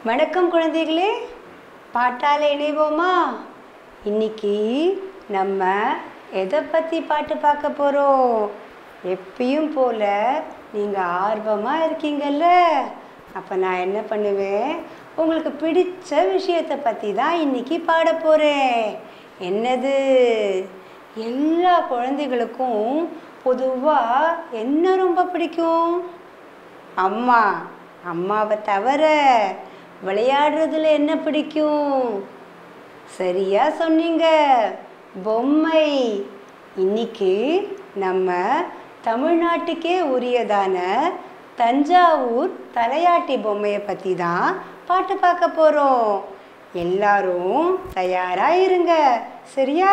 வணக்கம் குழந்தைகளே பாட்டால் இணைவோமா இன்னைக்கு நம்ம எதை பற்றி பாட்டு பார்க்க போகிறோம் எப்பயும் போல நீங்கள் ஆர்வமாக இருக்கீங்கல்ல அப்போ நான் என்ன பண்ணுவேன் உங்களுக்கு பிடிச்ச விஷயத்தை பற்றி தான் இன்னைக்கு பாட போகிறேன் என்னது எல்லா குழந்தைகளுக்கும் பொதுவாக என்ன ரொம்ப பிடிக்கும் அம்மா அம்மாவை தவிர விளையாடுறதுல என்ன பிடிக்கும் சரியா சொன்னீங்க பொம்மை இன்னைக்கு நம்ம தமிழ்நாட்டுக்கே உரியதான தஞ்சாவூர் தலையாட்டி பொம்மையை பற்றி தான் பாட்டு பார்க்க போகிறோம் எல்லாரும் தயாராக இருங்க சரியா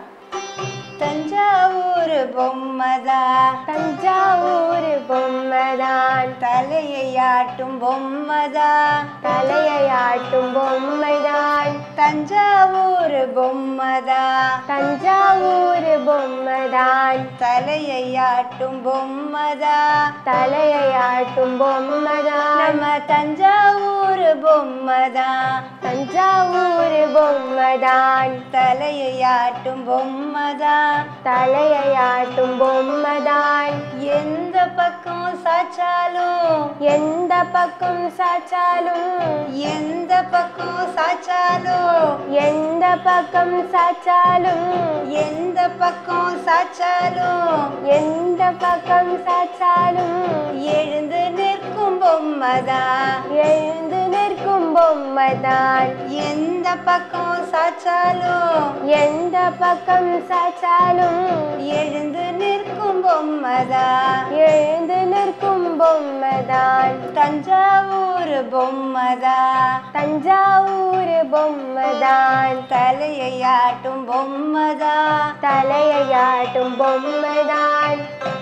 தஞ்சாவூர் பொம்மைதான் தஞ்சாவூர் பொம்மைதான் தலையையாட்டும் பொம்மைதான் தலையாட்டும் பொம்மைதான் தஞ்சாவூர் பொம்மைதான் தஞ்சாவூர் பொம்மைதான் தலையையாட்டும் பொம்மைதான் தலையாட்டும் பொம்மைதான் நம்ம தஞ்சாவூர் பொம்மைதான் தஞ்சாவூர் பொம்மைதான் தலையையாட்டும் பொம்மைதான் தலையாட்டும் பொம்மைதான் எந்த பக்கம் சாச்சாலும் எந்த பக்கம் சாச்சாலும் எந்த பக்கம் சாச்சாலும் எந்த பக்கம் சாச்சாலும் எந்த பக்கம் சாச்சாலும் எந்த பக்கம் சாச்சாலும் எழுந்து நிற்கும் பொம்மைதான் எழுந்து நிற்கும் பொம்மைதான் எந்த பக்கம் சாச்சாலும் எந்த பக்கம் சாச்சாலும் எழுந்து நிற்கும் பொம்மைதான் எழுந்து நிற்கும் பொம்மைதான் தஞ்சாவூர் பொம்மைதான் தஞ்சாவூர் பொம்மைதான் தலையையாட்டும் பொம்மைதான் தலையாட்டும் பொம்மைதான்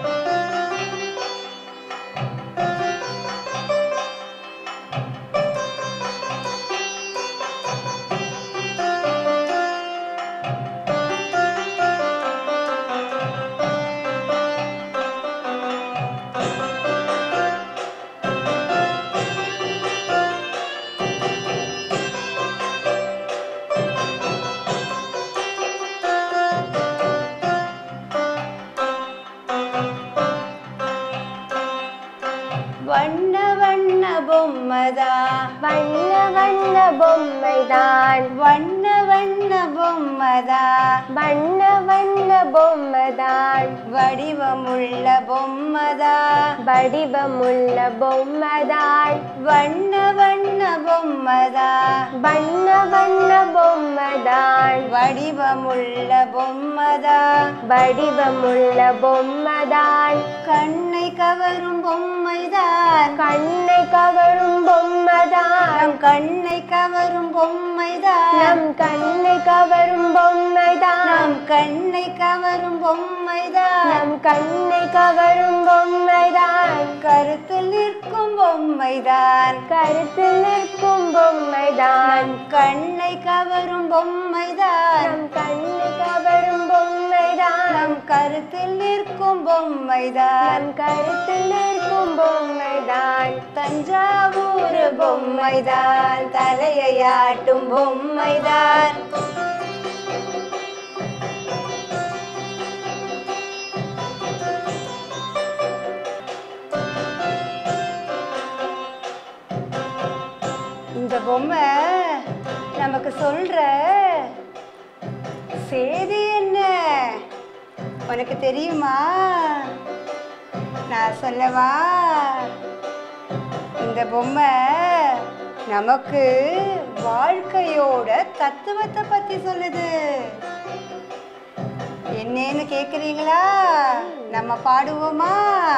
வண்ண வண்ண பொம்மைதான் வண்ண வண்ண பொம்மைதான் வண்ண வண்ண பொம்மைதான் வண்ண வண்ண பொம்மைதான் வடிவமுள்ள பொம்மைதான் வடிவமுள்ள பொம்மைதான் வண்ண வண்ண பொம்மைதான் வண்ண வண்ண பொம்மைதான் வடிவமுள்ள பொம்மைதான் வடிவமுள்ள பொம்மைதான் கண்ணை கவரும் பொம்மைதான் கண்ணை கவரும் பொம்மைதான் நம் கண்ணை கவரும் பொம்மைதான் நம் கண்ணை கவரும் பொம்மைதான் நம் கண்ணை கவரும் பொம்மைதான் நம் கண்ணை கவரும் பொம்மைதான் கருத்தில் நிற்கும் பொம்மைதான் கருத்தில் நிற்கும் பொம்மைதான் நம் கண்ணை கவரும் பொம்மைதான் நம் கண்ணை கவரும் பொம்மைதான் நம் கருத்தில் நிற்கும் பொம்மைதான் நம் கருத்தில் நிற்கும் பொம்மைதான் தஞ்சாவூர் பொம்மைதான் தலையையாட்டும் பொம்மைதான் இந்த பொம்மை நமக்கு சொல்ற செய்தி என்ன உனக்கு தெரியுமா நான் சொல்லவா இந்த பொம்மை நமக்கு வாழ்க்கையோட தத்துவத்தை பத்தி சொல்லுது என்னன்னு கேக்குறீங்களா நம்ம பாடுவோமா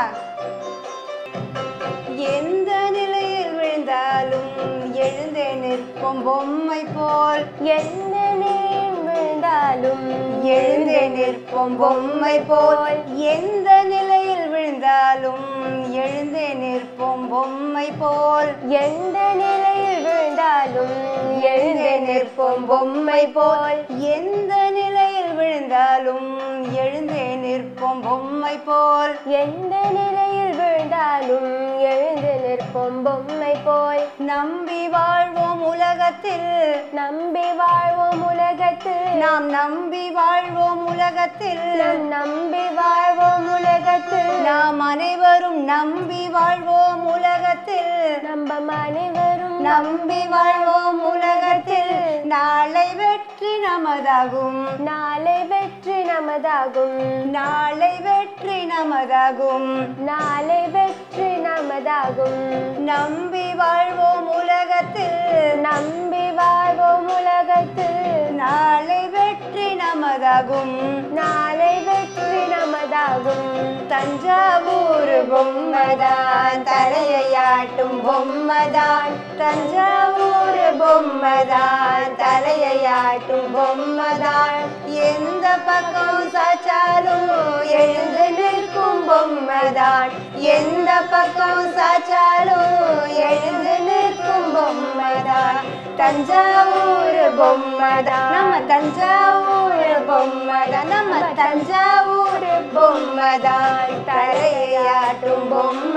எந்த நிலையில் விழுந்தாலும் எழுந்தே நிற்கும் பொம்மை போல் எந்த நீர் விழுந்தாலும் எழுந்தே நிற்போம் பொம்மை போல் எந்த நிலையில் விழுந்தாலும் எழுந்தே நிற்போம் பொம்மை போல் எந்த நிலையில் விழுந்தாலும் எழுந்தே நிற்போம் பொம்மை போல் எந்த நிலையில் விழுந்தாலும் எழுந்தே நிற்போம் பொம்மை போல் எந்த நிலையில் விழுந்தாலும் எழுந்து நிற்போம் நிற்போம் பொம்மை போல் நம்பி வாழ்வோம் உலகத்தில் நம்பி வாழ்வோம் உலகத்தில் நாம் நம்பி வாழ்வோம் உலகத்தில் நம் நம்பி வாழ்வோம் உலகத்தில் நாம் அனைவரும் நம்பி வாழ்வோம் உலகத்தில் நம்ப அனைவரும் நம்பி வாழ்வோம் உலகத்தில் நாளை வெற்றி நமதாகும் நாளை வெற்றி நமதாகும் நாளை வெற்றி நமதாகும் நாளை வெற்றி நமதாகும் நம்பி வாழ்வோம் உலகத்தில் நம்பி வாழ்வோம் உலகத்தில் நாளை வெற்றி நமதாகும் நாளை வெற்றி நமதாகும் தஞ்சாவூர் பொம்மதான் தலையையாட்டும் பொம்மதான் தஞ்சாவூர் பொம்மதான் தலையையாட்டும் பொம்மதான் எந்த பக்கம் சாச்சாலும் எழுந்து நிற்கும் பொம்மதான் எந்த பக்கம் சாச்சாலும் எழுந்து நிற்கும் பொம்மதான் தஞ்சாவூர் பொம்மதான் நம்ம தஞ்சாவூர் பொம்மதான் நம்ம தஞ்சாவூர் பொம்மதான் தலையாட்டும்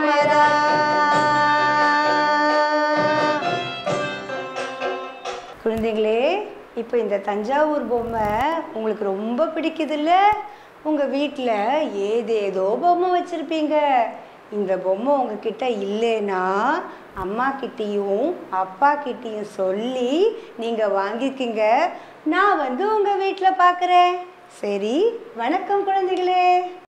பொம்மதான் குழந்தைகளே இப்போ இந்த தஞ்சாவூர் பொம்மை உங்களுக்கு ரொம்ப பிடிக்குதுல்ல உங்கள் வீட்டில் ஏதேதோ பொம்மை வச்சுருப்பீங்க இந்த பொம்மை உங்ககிட்ட இல்லைன்னா அம்மா கிட்டேயும் அப்பா கிட்டேயும் சொல்லி நீங்கள் வாங்கிக்கிங்க நான் வந்து உங்கள் வீட்டில் பார்க்குறேன் சரி வணக்கம் குழந்தைகளே